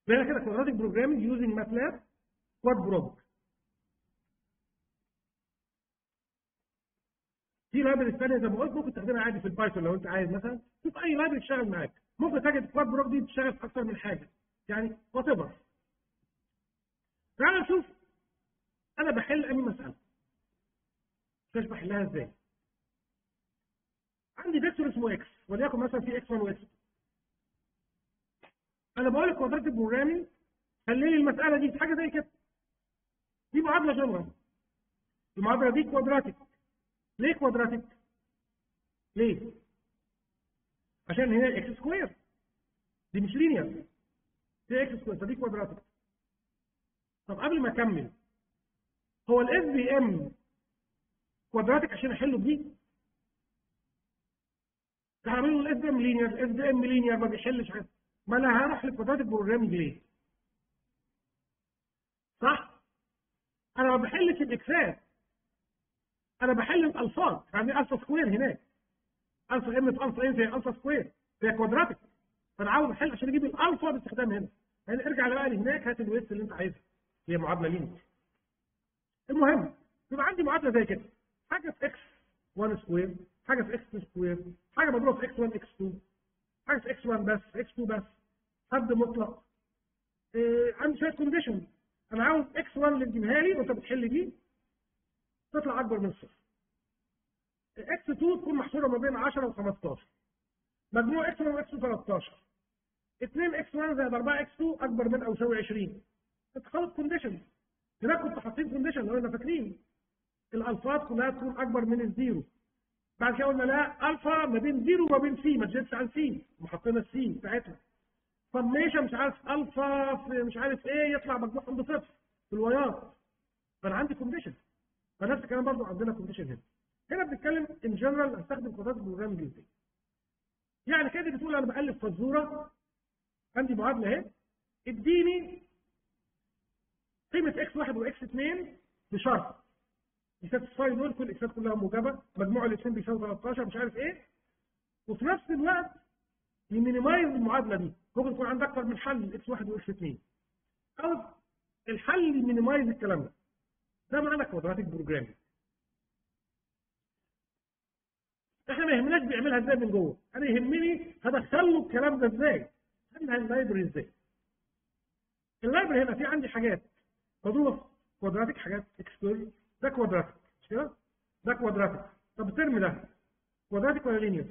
هنا كده كوادراتيك بروجرامينج يوزنج ماتلاب كواد بروج في لايبرري ثانيه زي ما قلت ممكن تستخدمها عادي في البايثون لو انت عايز مثلا شوف اي لايبرري تشتغل معاك ممكن تجد كواد بروج دي تشتغل في اكثر من حاجه يعني وات ايفر تعال نشوف انا بحل اي مساله مش بحلها ازاي عندي فيكتور اسمه اكس وليكن مثلا في اكس 1 واكس انا بقول لك كوادراتيك بروجرامينج خلي لي المساله دي حاجه زي كده دي معادله جبرا المعادله دي كوادراتيك ليه كوادراتيك ليه عشان هنا اكس سكوير دي مش لينير دي اكس سكوير فدي كوادراتيك طب قبل ما اكمل هو الاس بي ام كوادراتيك عشان احله بدي تعملوا الاس بي ام لينير الاس بي ام لينير ما بيحلش حاجه ما انا هروح لكوادراتيك بروجرامينج ليه صح انا ما بحلش الاكسات انا بحل الالفاظ يعني الفا سكوير هناك الفا ام في الفا ان زي الفا سكوير هي كوادراتيك فانا عاوز احل عشان اجيب الالفا باستخدام هنا يعني ارجع بقى لهناك هات الويتس اللي انت عايزها هي معادله لينير المهم يبقى عندي معادله زي كده حاجه في اكس 1 سكوير حاجه في اكس 2 سكوير حاجه مضروبه في اكس 1 اكس 2 حاجه في اكس 1 بس اكس 2 بس حد مطلق إيه عندي شويه كونديشن انا عاوز اكس 1 اللي تجيبها لي وانت بتحل دي تطلع اكبر من صفر اكس 2 تكون محصوره ما بين 10 و15 مجموع اكس 1 واكس 2 13 2 اكس 1 زائد 4 اكس 2 اكبر من او يساوي 20 انت خلاص كونديشن هناك كنت حاطين كونديشن لو احنا فاكرين الالفاظ كلها تكون اكبر من الزيرو بعد كده قلنا لا الفا ما بين زيرو وما بين سي ما تزيدش عن سي وحطينا السي بتاعتها فميشن مش عارف الفا في مش عارف ايه يطلع مجموعهم بصفر في الوايات فانا عندي كونديشن فنفس الكلام برضه عندنا كونديشن هنا هنا بنتكلم ان جنرال استخدم كودات بروجرامنج ازاي يعني كده بتقول انا بالف فزوره عندي معادله اهي اديني قيمه اكس 1 واكس 2 بشرط يساتسفاي دول كل الاكسات كلها موجبه مجموع الاثنين بيساوي 13 مش عارف ايه وفي نفس الوقت يمينيمايز المعادله دي ممكن يكون عندك اكتر من حل اكس 1 واكس 2 او الحل يمينيمايز الكلام ده ده معنى كوادراتيك بروجرامينج احنا ما يهمناش بيعملها ازاي من جوه انا يهمني هدخل له الكلام ده ازاي هعمل اللايبرري ازاي اللايبرري هنا في عندي حاجات مضروبه كوادراتيك حاجات اكسبيرت ده كوادراتيك مش كده ده كوادراتيك طب الترم ده كوادراتيك ولا لينير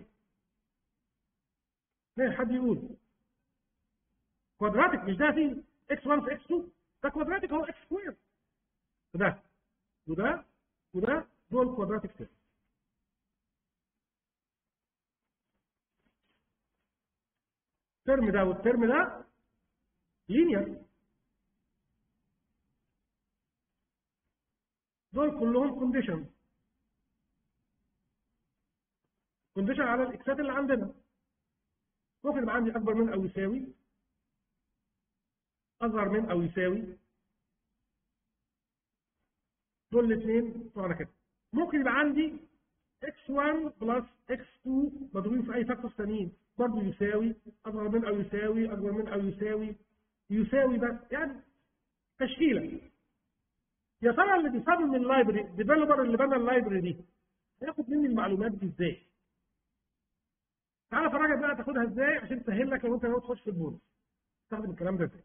ليه حد يقول كوادراتيك مش ده فيه اكس 1 في اكس 2 ده كوادراتيك هو اكس سكوير وده وده وده دول كوادراتيك ترم الترم ده والترم ده لينير دول كلهم كونديشن كونديشن على الاكسات اللي عندنا ممكن يبقى عندي اكبر من او يساوي اصغر من او يساوي دول الاثنين بتوعنا كده ممكن يبقى عندي x1 بلس x2 مضروبين في اي فاكتور ثانيين برضه يساوي اصغر من او يساوي اكبر من او يساوي يساوي بس يعني تشكيله يا ترى اللي بيصمم اللايبرري الديفلوبر اللي بنى اللايبرري دي هياخد مني المعلومات دي ازاي؟ تعالى فرجك بقى تاخدها ازاي عشان تسهل لك لو انت ناوي تخش في البونص تستخدم الكلام ده ازاي؟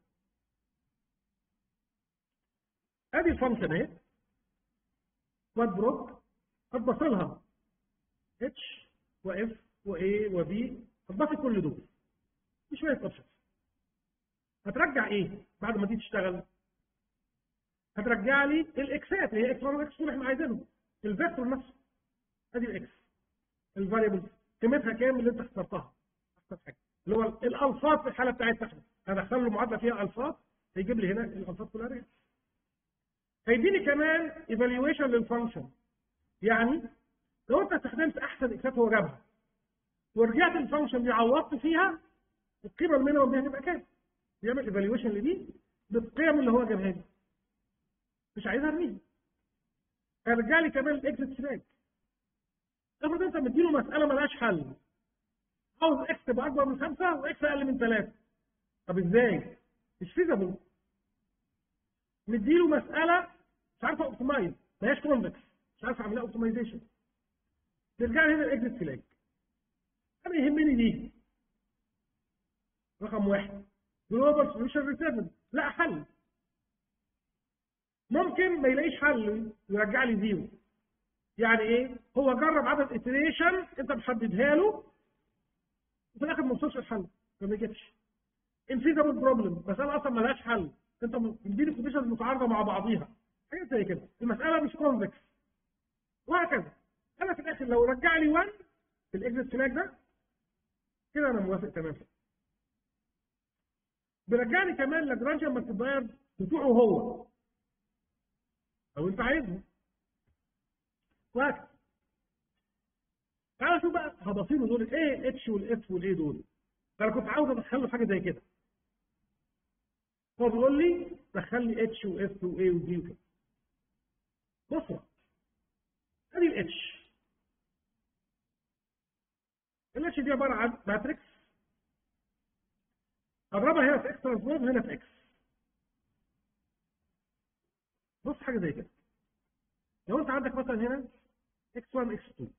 ادي الفانكشن اهي كواد بروك هتبصلها اتش واف واي وبي هتبصل كل دول في شويه اوبشنز هترجع ايه بعد ما دي تشتغل هترجع لي الاكسات اللي هي اكس 1 واكس 2 اللي احنا عايزينهم الفيكتور نفسه ادي الاكس الفاريبل قيمتها كام اللي انت اخترتها اختار حاجه اللي هو الالفاظ في الحاله بتاعتنا هدخل له معادله فيها الفاظ هيجيب لي هنا الالفاظ كلها ريال هيديني كمان ايفالويشن للفانكشن يعني لو انت استخدمت احسن اكسات هو جابها ورجعت الفانكشن دي عوضت فيها القيمه المينيمم دي هتبقى كام؟ بيعمل ايفالويشن لدي بالقيم اللي هو جابها لي مش عايزها ارميها هيرجع لي كمان الاكزت باك افرض انت مديله مساله ملهاش حل عاوز اكس تبقى اكبر من خمسه واكس اقل من ثلاثه طب ازاي؟ مش فيزابل مديله مساله مش عارفه اوبتمايز ما هياش كونفكس مش عارف اعمل لها اوبتمايزيشن ترجع لي هنا الاكزيت فلاج انا يهمني دي رقم واحد جلوبال سوليوشن ريتيرن لا حل ممكن ما يلاقيش حل ويرجع لي زيرو يعني ايه هو جرب عدد اتريشن انت محددها له وفي الاخر ما وصلش الحل فما جتش انفيزابل بروبلم مساله اصلا ملهاش حل انت مديني كونديشنز متعارضه مع بعضيها حاجه زي كده المساله مش كونفكس وهكذا انا في الاخر لو رجع لي 1 في الاكزيت فلاج ده كده انا موافق تماما بيرجعني كمان لاجرانج مالتيبلاير بتوعه هو لو انت عايزه وهكذا تعالى شوف بقى هضافينه دول الايه اتش والاف والايه دول انا كنت عاوز ادخله حاجه زي كده هو بيقول لي دخل لي اتش واف واي ودي وكده بص ادي الاتش الاتش دي عباره عن ماتريكس اضربها هنا في اكس ترانسبوز هنا في اكس بص حاجه زي كده لو انت عندك مثلا هنا اكس 1 اكس 2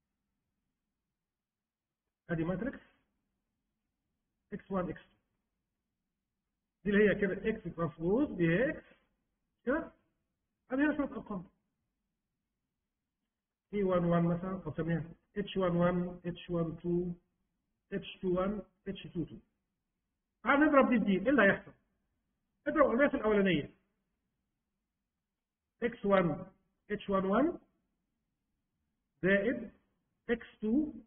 ادي ماتريكس اكس 1 اكس 2 دي اللي هي كده اكس ترانسبوز دي هي اكس كده ادي هنا شويه ارقام اي 1 1 مثلا او سميها اتش 1 1 اتش 1 2 اتش 2 1 اتش 2 2 تعال نضرب دي بدي ايه اللي هيحصل؟ اضرب الالياف الاولانيه x1 h11 زائد x2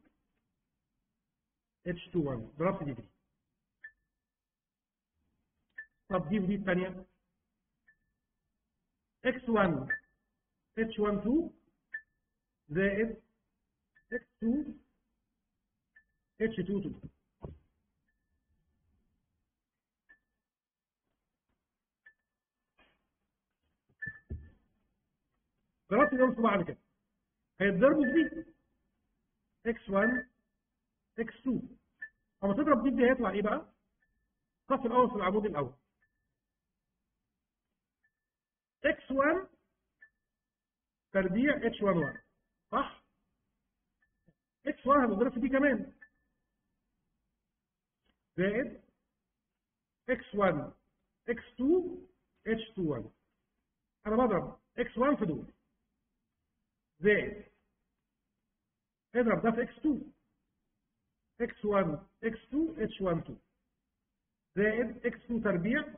h21 ضربت دي دي طب دي ودي الثانيه x1 h12 زائد x2 h22 ضربت دول في بعض كده هيتضربوا في دي x1 x2 اما تضرب دي دي هيطلع ايه بقى؟ الصف الاول في العمود الاول x1 تربيع h11 صح؟ x1 هتضرب في دي كمان زائد x1 x2 h21 انا بضرب x1 في دول زائد اضرب ده في x2 x1 x2 h12 زائد x2 تربيع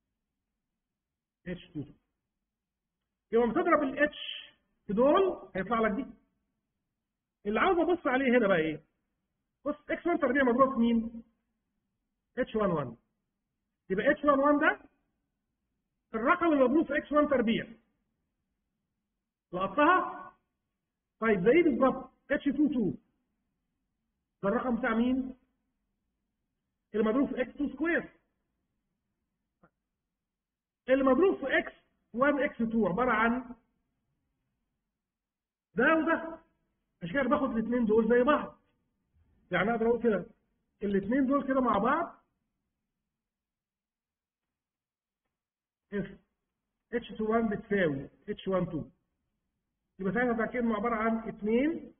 h2 يبقى لما تضرب ال h في دول هيطلع لك دي اللي عاوز ابص عليه هنا بقى ايه بص x1 تربيع مضروب في مين h11 يبقى h11 ده الرقم المضروب في x1 تربيع لقطتها طيب زي بالظبط h22 ده الرقم بتاع مين المضروب في x2 سكوير المضروب في x1 x2 عباره عن ده وده عشان كده باخد الاثنين دول زي بعض يعني اقدر اقول كده الاثنين دول كده مع بعض h21 بتساوي h12 يبقى ساعتها ده كانه عباره عن 2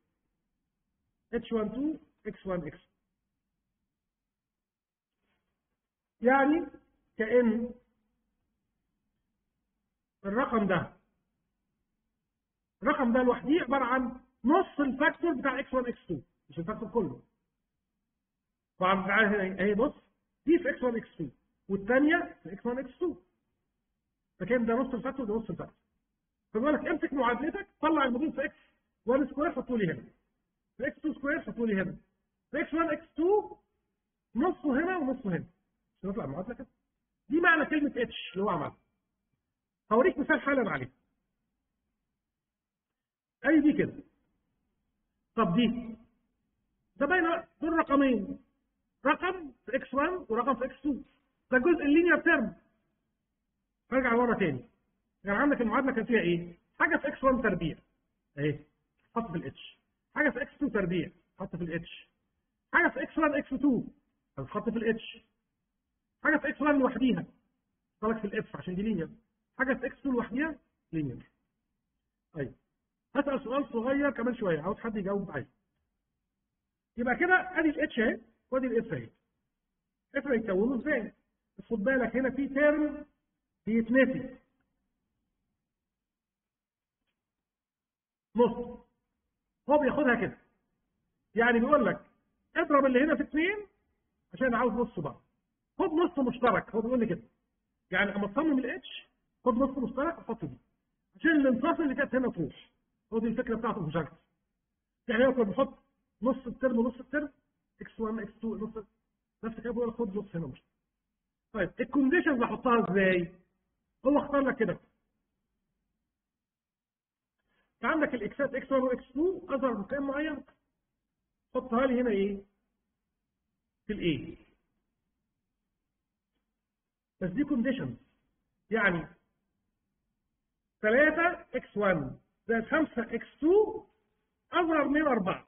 h12 x1 x يعني كأن الرقم ده الرقم ده لوحده عباره عن نص الفاكتور بتاع x1 x2 مش الفاكتور كله طبعا تعالى هنا اهي بص دي في x1 x2 والثانيه في x1 x2 فكان ده نص الفاكتور ده نص الفاكتور فبقول لك امسك معادلتك طلع المضروب في اكس 1 سكوير حطه لي هنا في اكس 2 سكوير حطه لي هنا في اكس 1 اكس 2 نصه هنا ونصه هنا عشان نطلع المعادله كده دي معنى كلمه اتش اللي هو عملها هوريك مثال حالا عليه اي دي كده طب دي ده باين دول رقمين رقم في اكس 1 ورقم في اكس 2 ده جزء اللينير تيرم ارجع لورا تاني يعني عندك المعادله كان فيها ايه؟ حاجه في اكس 1 تربيع اهي حط في الاتش حاجه في اكس 2 تربيع حط في الاتش حاجه في اكس 1 اكس 2 هتحط في الاتش حاجه في اكس 1 لوحديها طلق في الاف عشان دي لينير حاجه في اكس 2 لوحديها لينير طيب هسال سؤال صغير كمان شويه عاوز حد يجاوب معايا يبقى كده ادي الاتش اهي وادي الاف اهي اف هيتكونوا ازاي بس خد بالك هنا في ترم بيتنفي نص هو بياخدها كده يعني بيقول لك اضرب اللي هنا في اثنين عشان عاوز نص بقى خد نص مشترك هو بيقول لي كده يعني اما تصمم الاتش خد نص مشترك وحط دي عشان الانصاف اللي كانت هنا تروح هو دي الفكره بتاعت المشاركه يعني هو كان بيحط نص الترم ونص الترم اكس 1 اكس 2 نص نفس كده بيقول خد نص هنا مش طيب الكونديشنز احطها ازاي؟ هو اختار لك كده فعندك الاكسات اكس 1 واكس 2 اظهر بمكان معين حطها لي هنا ايه؟ في الايه بس دي كونديشنز يعني 3 اكس 1 زائد 5 اكس 2 اصغر من 4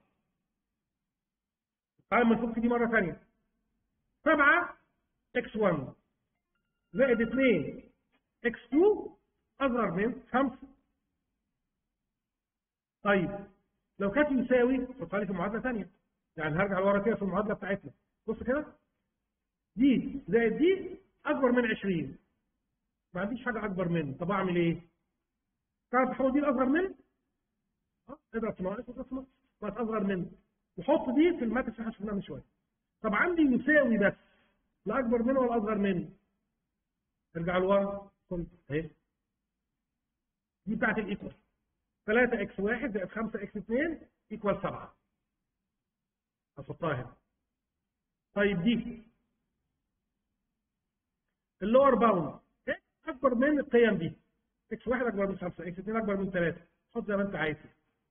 تعال ما نشوف دي مره ثانيه 7 اكس 1 زائد 2 اكس 2 اصغر من 5 طيب لو كانت يساوي حطها لي في معادله ثانيه يعني هرجع لورا كده في المعادله بتاعتنا بص كده دي زائد دي اكبر من 20 ما عنديش حاجه اكبر من طب اعمل ايه؟ تعرف تحول دي الاصغر من اه اضرب في ناقص واضرب في ناقص بقت اصغر من وحط دي في الماتريكس اللي احنا شفناها من شويه طب عندي يساوي بس لا اكبر منه ولا اصغر منه ارجع لورا اهي دي بتاعت الايكوال 3 اكس 1 زائد 5 اكس 2 ايكوال 7 احطها هنا طيب دي اللور باوند اكس اكبر من القيم دي اكس 1 اكبر من 5 اكس 2 اكبر من 3 حط زي ما انت عايز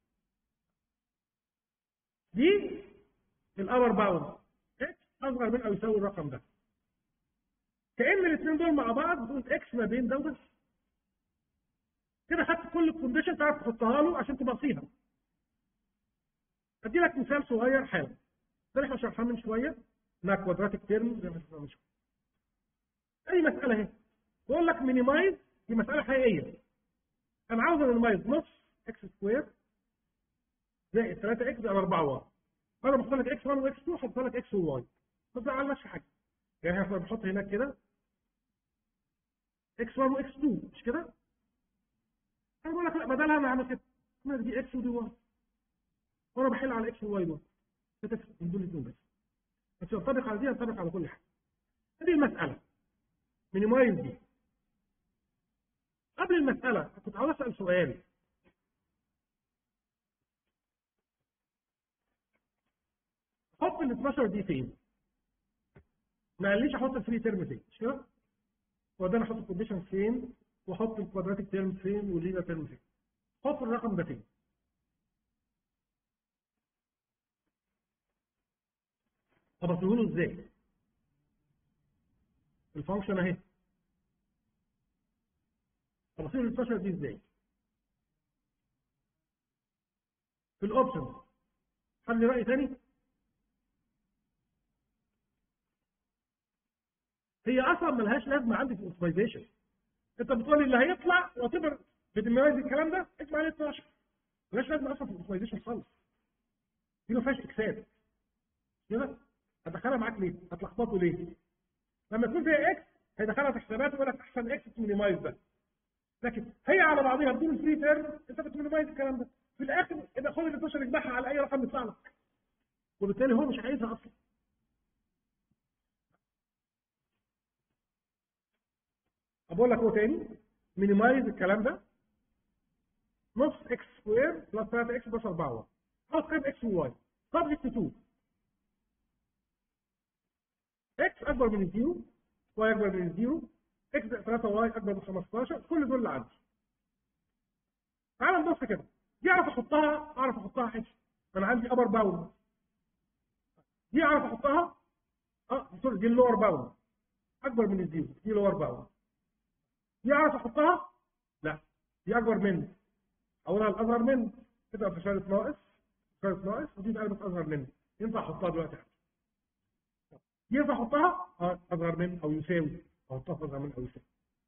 دي الابر باوند اكس اصغر من او يساوي الرقم ده كان الاثنين دول مع بعض بتقول اكس ما بين ده وده كده خدت كل الكونديشن تعرف تحطها له عشان تبصيها ادي لك مثال صغير حالا ده اللي احنا شرحناه من شويه انها كوادراتيك تيرم زي ما شفنا من شويه اي مساله اهي بقول لك مينيمايز دي مساله حقيقيه انا عاوز مينيمايز نص اكس سكوير زائد 3 اكس زائد 4 واي انا بحط لك اكس 1 واكس 2 حط لك اكس وواي ما تزعلناش حاجه يعني احنا بنحط هناك كده اكس 1 واكس 2 مش كده؟ انا بقول لك لا بدلها انا هعمل كده انا دي اكس ودي واي وانا بحل على اكس وواي دول كتف من دول الاثنين بس بس ينطبق على دي ينطبق على كل حاجه هذه المساله مينيمايز دي قبل المساله كنت عاوز اسال سؤال حط ال 12 دي فين؟ ما قاليش احط الفري تيرم فين مش كده؟ هو ده انا احط الكونديشن فين واحط الكوادراتيك تيرم فين واللينير تيرم فين حط الرقم ده فين طب اصله ازاي الفانكشن اهي طب اصله ال 12 دي ازاي في الاوبشن حد لي راي تاني هي اصلا ملهاش لازمه عندي في الاوبتمايزيشن انت بتقول اللي هيطلع وتبر بتميز الكلام ده اسمع عليه 12 ملهاش لازمه اصلا في الاوبتمايزيشن خالص دي ما فيهاش اكسات كده هتدخلها معاك ليه؟ هتلخبطه ليه؟ لما يكون فيها اكس هيدخلها في حسابات ويقول لك احسن اكس تمينيمايز ده لكن هي على بعضها بدون فري تيرم انت بتمينيمايز الكلام ده في الاخر يبقى خد ال 12 اجمعها على اي رقم يطلع لك وبالتالي هو مش عايزها اصلا بقول لك هو تاني مينيمايز الكلام ده نص اكس سكوير بلس 3 اكس بلس 4 واي حط قيم اكس وواي سبجكت 2 اكس اكبر من الزيرو واي اكبر من الزيرو اكس 3 واي اكبر من 15 كل دول اللي عندي تعال نبص كده دي اعرف احطها اعرف احطها حاجه انا عندي ابر باوند دي اعرف احطها اه سوري دي اللور باوند اكبر من الزيرو دي لور باوند دي اعرف احطها لا دي اكبر من اولها الاصغر من تبقى في شارة ناقص شارة ناقص ودي اتقلبت اصغر من ينفع احطها دلوقتي ينفع احطها اه اصغر من او يساوي احطها في اصغر من او يساوي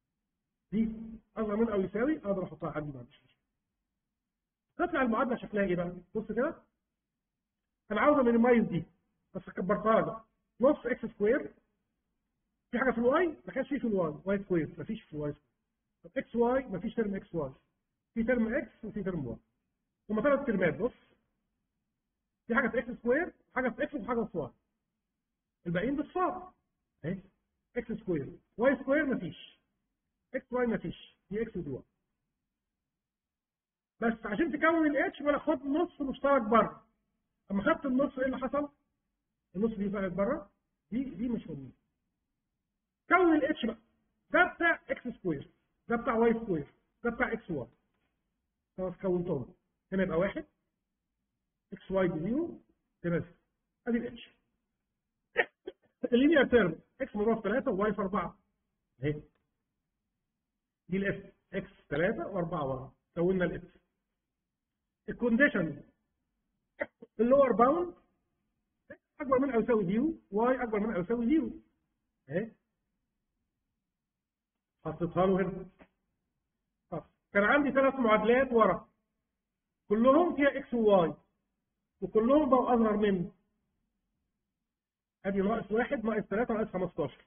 دي اصغر من او يساوي اقدر احطها عندي بعد شويه تطلع المعادله شكلها ايه بقى بص كده انا عاوز امينيمايز دي بس كبرتها بقى نص اكس سكوير في حاجه في الواي ما كانش في في الواي واي سكوير ما فيش في الواي سكوير طب اكس واي ما فيش ترم اكس واي في ترم اكس وفي ترم واي هما ثلاث ترمات بص في حاجه في اكس سكوير حاجه في اكس وحاجه في واي الباقيين بالصاد اهي اكس سكوير واي سكوير ما فيش اكس واي ما فيش دي اكس ودي واي بس عشان تكون الاتش بقى خد نص مشترك بره اما خدت النص ايه اللي حصل؟ النص دي طلعت بره دي دي مش موجوده كون الاتش بقى ده بتاع اكس سكوير ده بتاع واي سكوير ده بتاع اكس واي خلاص كونتهم هنا يبقى واحد اكس واي بزيرو هنا ادي الاتش اللينير تيرم اكس مضاف 3 وواي في 4 اهي دي الاف اكس 3 و4 ورا كونا الاف الكونديشن اللور باوند اكبر من او يساوي 0 واي اكبر من او يساوي 0 اهي حطيتها له هنا طب كان عندي ثلاث معادلات ورا كلهم فيها اكس وواي وكلهم بقوا اصغر منه ادي ناقص واحد ناقص ثلاثة ناقص 15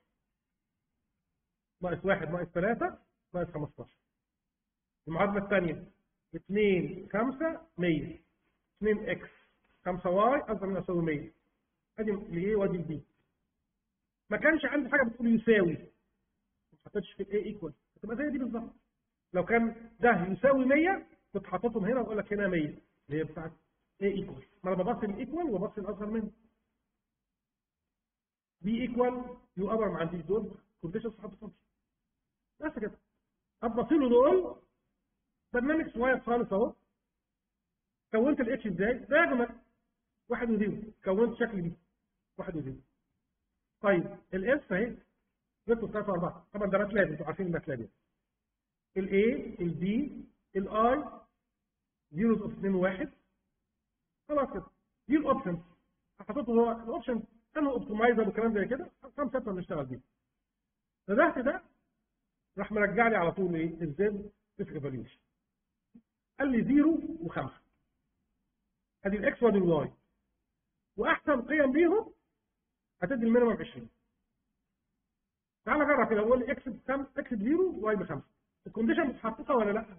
ناقص واحد ناقص ثلاثة ناقص 15 المعادلة الثانية 2 5 100 2 اكس 5 واي اصغر من يساوي 100 ادي الايه وادي البي ما كانش عندي حاجة بتقول يساوي ما حطيتش في الايه ايكوال هتبقى زي دي بالظبط لو كان ده يساوي 100 كنت حاططهم هنا واقول لك هنا 100 اللي هي بتاعت ايه ايكوال ما انا ببص الايكوال وببص الاصغر منه بي ايكوال يو ابر ما عنديش دول كونديشنز حطيتهم بس كده هتبص له دول برنامج صغير خالص اهو كونت الاتش ازاي؟ دايجونال واحد وزيرو كونت شكل دي واحد وزيرو طيب الاس اهي جبته 3 و4 طبعا ده ماتلاب انتوا عارفين الماتلاب يعني الاي البي الاي زيروز اوف 2 و1 خلاص كده دي الاوبشنز حطيته هو الاوبشن كانوا اوبتمايزر وكلام زي كده كام سته بنشتغل بيه فتحت ده راح مرجع لي على طول ايه الزد ديسك ايفاليوشن قال لي 0 و5 ادي الاكس وادي الواي واحسن قيم ليهم هتدي المينيمم 20 تعال جرب كده قول لي اكس بكام اكس بزيرو واي بخمسه الكونديشن متحققه ولا لا؟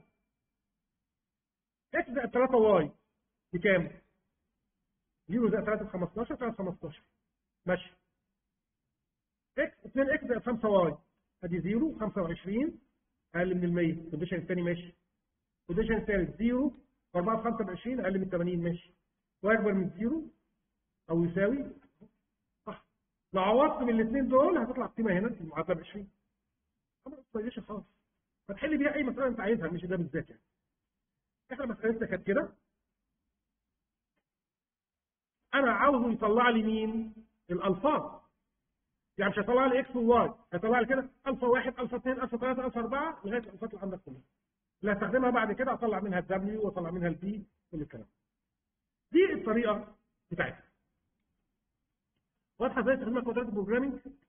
اكس زائد 3 واي بكام؟ 0 زائد 3 ب 15 3 15 ماشي اكس 2 اكس زائد 5 واي ادي 0 25 اقل من ال 100 الكونديشن الثاني ماشي الكونديشن الثالث 0 4 في 5 ب 20 اقل من 80 ماشي واي اكبر من 0 او يساوي صح لو عوضت من الاثنين دول هتطلع قيمه هنا المعادله ب 20 خلاص كونديشن خلاص فتحل بيها اي مساله انت عايزها مش ده بالذات يعني احنا مسالتنا كانت كده انا عاوزه يطلع لي مين الالفاظ يعني مش هيطلع لي اكس وواي هيطلع لي كده الفا واحد الفا اثنين الفا ثلاثه الفا اربعه لغايه الالفات اللي عندك كلها اللي هستخدمها بعد كده اطلع منها الدبليو واطلع منها البي كل الكلام دي الطريقه بتاعتها واضحه ازاي تستخدمها كوادرات بروجرامنج